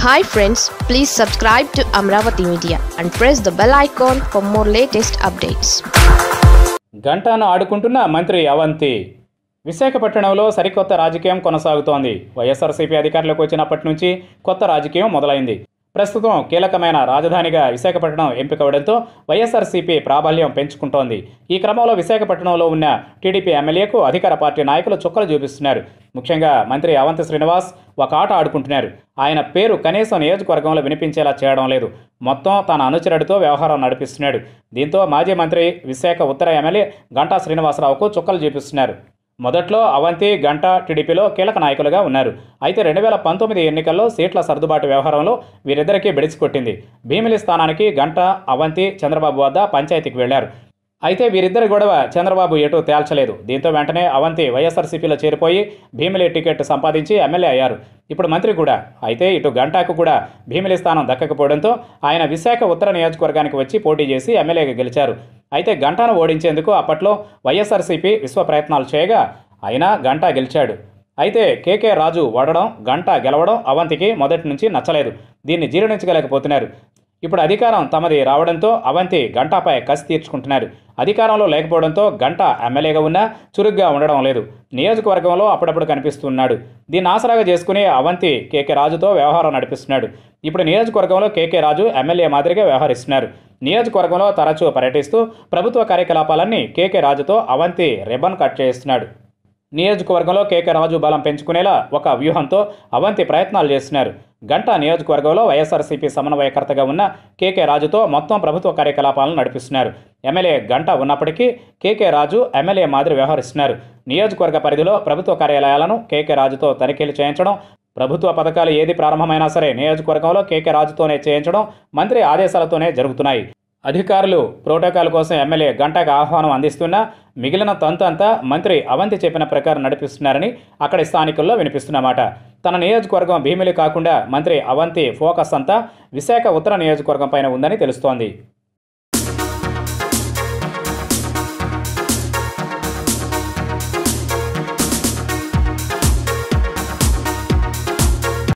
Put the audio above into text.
hi friends please subscribe to Amaravati media and press the bell icon for more latest updates గంటాను ఆడుకుంటున్న మంత్రి అవంతి విశాఖపట్నంలో సరికొత్త రాజకీయం కొనసాగుతోంది వైఎస్ఆర్సీపీ అధికారంలోకి వచ్చినప్పటి నుంచి కొత్త రాజకీయం మొదలైంది ప్రస్తుతం కీలకమైన రాజధానిగా విశాఖపట్నం ఎంపికవడంతో వైఎస్ఆర్సీపీ ప్రాబల్యం పెంచుకుంటోంది ఈ క్రమంలో విశాఖపట్నంలో ఉన్న టీడీపీ ఎమ్మెల్యేకు అధికార పార్టీ నాయకులు చుక్కలు చూపిస్తున్నారు ముఖ్యంగా మంత్రి అవంతి శ్రీనివాస్ ఒక ఆట ఆడుకుంటున్నారు ఆయన పేరు కనీసం నియోజకవర్గంలో వినిపించేలా చేయడం లేదు మొత్తం తన అనుచరుడితో వ్యవహారం నడిపిస్తున్నాడు దీంతో మాజీ మంత్రి విశాఖ ఉత్తర ఎమ్మెల్యే గంటా శ్రీనివాసరావుకు చుక్కలు చూపిస్తున్నారు మొదట్లో అవంతి గంట టీడీపీలో కీలక నాయకులుగా ఉన్నారు అయితే రెండు వేల పంతొమ్మిది ఎన్నికల్లో సీట్ల సర్దుబాటు వ్యవహారంలో వీరిద్దరికీ బెడిసికొట్టింది భీమిలి స్థానానికి గంట అవంతి చంద్రబాబు వద్ద పంచాయతీకి వెళ్లారు అయితే వీరిద్దరి గొడవ చంద్రబాబు ఎటు తేల్చలేదు దీంతో వెంటనే అవంతి వైఎస్ఆర్సీపీలో చేరిపోయి భీమిలి టికెట్ సంపాదించి ఎమ్మెల్యే అయ్యారు ఇప్పుడు మంత్రి కూడా అయితే ఇటు గంటాకు కూడా భీమిలి స్థానం దక్కకపోవడంతో ఆయన విశాఖ ఉత్తర నియోజకవర్గానికి వచ్చి పోటీ చేసి ఎమ్మెల్యేగా గెలిచారు అయితే గంటాను ఓడించేందుకు అప్పట్లో వైఎస్ఆర్సీపీ విశ్వ ప్రయత్నాలు చేయగా అయినా గంటా గెలిచాడు అయితే కేకే రాజు ఓడడం గంట గెలవడం అవంతికి మొదటి నుంచి నచ్చలేదు దీన్ని జీర్ణించగలేకపోతున్నారు ఇప్పుడు అధికారం తమది రావడంతో అవంతి గంటాపై కసి తీర్చుకుంటున్నారు అధికారంలో లేకపోవడంతో గంట ఎమ్మెల్యేగా ఉన్నా చురుగ్గా ఉండడం లేదు నియోజకవర్గంలో అప్పుడప్పుడు కనిపిస్తున్నాడు దీన్ని ఆసరాగా చేసుకుని అవంతి కేకే రాజుతో వ్యవహారం నడిపిస్తున్నాడు ఇప్పుడు నియోజకవర్గంలో కేకే రాజు ఎమ్మెల్యే మాదిరిగా వ్యవహరిస్తున్నారు నియోజకవర్గంలో తరచూ పర్యటిస్తూ ప్రభుత్వ కార్యకలాపాలన్నీ కేకే రాజుతో అవంతి రిబన్ కట్ చేస్తున్నాడు నియోజకవర్గంలో కేకే రాజు బలం పెంచుకునేలా ఒక వ్యూహంతో అవంతి ప్రయత్నాలు చేస్తున్నారు గంట నియోజకవర్గంలో వైఎస్ఆర్సీపీ సమన్వయకర్తగా ఉన్న కేకే రాజుతో మొత్తం ప్రభుత్వ కార్యకలాపాలను నడిపిస్తున్నారు ఎమ్మెల్యే గంట ఉన్నప్పటికీ కేకే రాజు ఎమ్మెల్యే మాదిరి వ్యవహరిస్తున్నారు నియోజకవర్గ పరిధిలో ప్రభుత్వ కార్యాలయాలను కేకే రాజుతో తనిఖీలు చేయించడం ప్రభుత్వ పథకాలు ఏది ప్రారంభమైనా సరే నియోజకవర్గంలో కేకే రాజుతోనే చేయించడం మంత్రి ఆదేశాలతోనే జరుగుతున్నాయి అధికారులు ప్రోటోకాల్ కోసం ఎమ్మెల్యే గంటకు ఆహ్వానం అందిస్తున్నా మిగిలిన తంతు అంతా మంత్రి అవంతి చెప్పిన ప్రకారం నడిపిస్తున్నారని అక్కడి స్థానికుల్లో వినిపిస్తున్నమాట తన నియోజకవర్గం భీమిలి కాకుండా మంత్రి అవంతి ఫోకస్ అంతా విశాఖ ఉత్తర నియోజకవర్గం పైన ఉందని తెలుస్తోంది